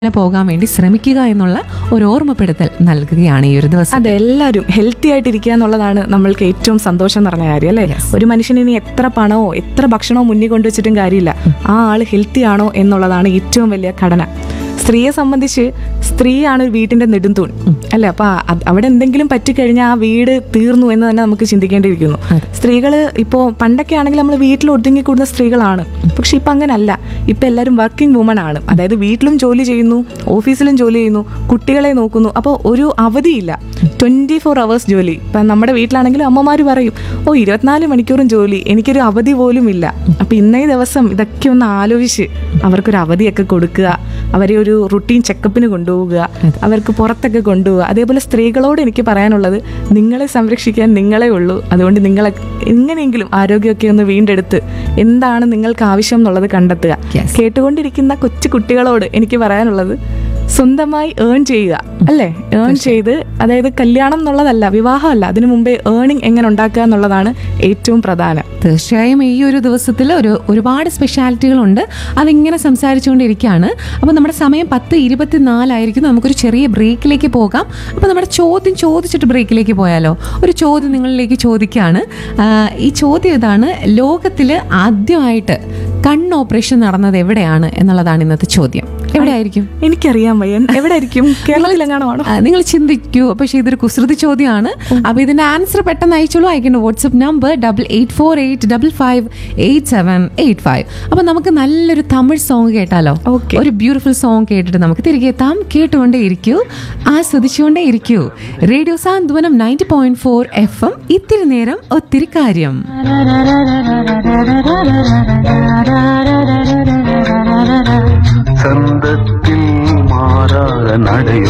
അങ്ങനെ പോകാൻ വേണ്ടി ശ്രമിക്കുക എന്നുള്ള ഒരു ഓർമ്മപ്പെടുത്തൽ നൽകുകയാണ് ഈ ഒരു ദിവസം അതെ എല്ലാവരും ഹെൽത്തി ആയിട്ടിരിക്കുക എന്നുള്ളതാണ് നമ്മൾക്ക് ഏറ്റവും സന്തോഷം നിറഞ്ഞ കാര്യം അല്ലേ ഒരു മനുഷ്യന് ഇനി എത്ര പണമോ എത്ര ഭക്ഷണമോ മുന്നിൽ കൊണ്ടുവച്ചിട്ടും കാര്യമില്ല ആ ആൾ ഹെൽത്തി ആണോ എന്നുള്ളതാണ് ഏറ്റവും വലിയ ഘടന സ്ത്രീയെ സംബന്ധിച്ച് സ്ത്രീയാണ് ഒരു വീട്ടിന്റെ നെടുന്തൂൺ അല്ലേ അപ്പൊ അത് അവിടെ എന്തെങ്കിലും പറ്റിക്കഴിഞ്ഞാൽ ആ വീട് തീർന്നു എന്ന് തന്നെ നമുക്ക് ചിന്തിക്കേണ്ടിയിരിക്കുന്നു സ്ത്രീകൾ ഇപ്പോൾ പണ്ടൊക്കെ ആണെങ്കിൽ നമ്മൾ വീട്ടിൽ ഒതുങ്ങിക്കൂടുന്ന സ്ത്രീകളാണ് പക്ഷെ ഇപ്പം അങ്ങനല്ല ഇപ്പം എല്ലാവരും വർക്കിംഗ് വുമൺ ആണ് അതായത് വീട്ടിലും ജോലി ചെയ്യുന്നു ഓഫീസിലും ജോലി ചെയ്യുന്നു കുട്ടികളെ നോക്കുന്നു അപ്പോൾ ഒരു അവധിയില്ല ട്വൻറ്റി ഫോർ അവേഴ്സ് ജോലി ഇപ്പം നമ്മുടെ വീട്ടിലാണെങ്കിലും അമ്മമാർ പറയും ഓ ഇരുപത്തിനാല് മണിക്കൂറും ജോലി എനിക്കൊരു അവധി പോലും ഇല്ല അപ്പം ഇന്നേ ദിവസം ഇതൊക്കെ ഒന്ന് ആലോചിച്ച് അവർക്കൊരു അവധിയൊക്കെ കൊടുക്കുക അവരെ ഒരു റുട്ടീൻ ചെക്കപ്പിന് കൊണ്ടുപോവുക അവർക്ക് പുറത്തൊക്കെ കൊണ്ടുപോവുക അതേപോലെ സ്ത്രീകളോട് എനിക്ക് പറയാനുള്ളത് നിങ്ങളെ സംരക്ഷിക്കാൻ നിങ്ങളെ ഉള്ളൂ അതുകൊണ്ട് നിങ്ങളെ എങ്ങനെയെങ്കിലും ആരോഗ്യമൊക്കെ ഒന്ന് വീണ്ടെടുത്ത് എന്താണ് നിങ്ങൾക്ക് ആവശ്യം എന്നുള്ളത് കണ്ടെത്തുക Yes. കേട്ടുകൊണ്ടിരിക്കുന്ന കൊച്ചു കുട്ടികളോട് എനിക്ക് പറയാനുള്ളത് സ്വന്തമായി ഏൺ ചെയ്യുക അല്ലേ ഏൺ ചെയ്ത് അതായത് കല്യാണം എന്നുള്ളതല്ല വിവാഹമല്ല അതിനു മുമ്പേ ഏണിംഗ് എങ്ങനെ ഉണ്ടാക്കുക എന്നുള്ളതാണ് ഏറ്റവും പ്രധാനം തീർച്ചയായും ഈ ഒരു ദിവസത്തിൽ ഒരു ഒരുപാട് സ്പെഷ്യാലിറ്റികളുണ്ട് അതിങ്ങനെ സംസാരിച്ചുകൊണ്ടിരിക്കുകയാണ് അപ്പോൾ നമ്മുടെ സമയം പത്ത് ഇരുപത്തിനാലായിരിക്കും നമുക്കൊരു ചെറിയ ബ്രേക്കിലേക്ക് പോകാം അപ്പോൾ നമ്മുടെ ചോദ്യം ചോദിച്ചിട്ട് ബ്രേക്കിലേക്ക് പോയാലോ ഒരു ചോദ്യം നിങ്ങളിലേക്ക് ചോദിക്കുകയാണ് ആ, ഈ ചോദ്യം ഇതാണ് ലോകത്തിൽ ആദ്യമായിട്ട് കണ്ണ് ഓപ്പറേഷൻ നടന്നത് എവിടെയാണ് എന്നുള്ളതാണ് ഇന്നത്തെ ചോദ്യം എവിടെയായിരിക്കും എനിക്കറിയാൻ വയ്യ എവിടെ ആയിരിക്കും കേരളത്തിലെങ്ങാണോ ആണോ ആ, നിങ്ങൾ ചിന്തിക്കൂ പക്ഷേ ഇതൊരു കുസൃതി ചോദ്യമാണ് അപ്പൊ ഇതിന്റെ ആൻസർ പെട്ടെന്ന് അയച്ചോളൂ അയക്കേണ്ട WhatsApp number double eight four eight double five eight seven eight five അപ്പൊ നമുക്ക് നല്ലൊരു തമിഴ് സോങ് കേട്ടാലോ Okay. ഒരു ബ്യൂട്ടിഫുൾ സോങ് കേട്ടിട്ട് നമുക്ക് തിരികെ എത്താം കേട്ടുകൊണ്ടേ ഇരിക്കൂ ആസ്വദിച്ചുകൊണ്ടേ ഇരിക്കൂ radio Santhwanam ninety point four F M ഇത്തിരി നേരം ഒത്തിരി കാര്യം சந்தத்தில் மாறாத நடையோ